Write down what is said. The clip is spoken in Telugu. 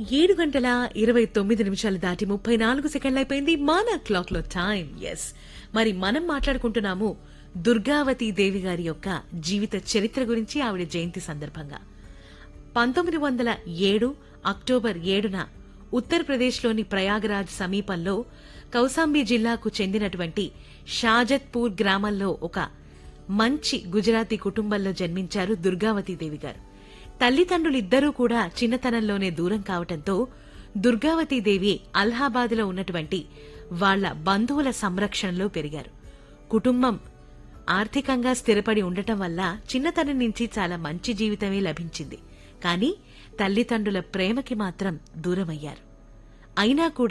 ఏడు గంటల ఇరవై తొమ్మిది నిమిషాలు దాటి ముప్పై నాలుగు సెకండ్లు అయిపోయింది మన క్లాక్ లో టైం ఎస్ మరి మనం మాట్లాడుకుంటున్నాము దుర్గావతి దేవి గారి యొక్క జీవిత చరిత్ర గురించి ఆవిడ జయంతి సందర్భంగా పంతొమ్మిది వందల ఏడు అక్టోబర్ ఏడున ఉత్తరప్రదేశ్లోని ప్రయాగరాజ్ సమీపంలో కౌసాంబి జిల్లాకు చెందినటువంటి షాజత్పూర్ గ్రామంలో ఒక మంచి గుజరాతీ కుటుంబంలో జన్మించారు దుర్గావతి దేవి గారు తల్లిదండ్రులిద్దరూ కూడా చిన్నతనంలోనే దూరం కావటంతో దుర్గావతి దేవి అలహాబాద్లో ఉన్నటువంటి వాళ్ల బంధువుల సంరక్షణలో పెరిగారు కుటుంబం ఆర్థికంగా స్థిరపడి ఉండటం వల్ల చిన్నతనం నుంచి చాలా మంచి జీవితమే లభించింది కానీ తల్లిదండ్రుల ప్రేమకి మాత్రం దూరమయ్యారు అయినా కూడా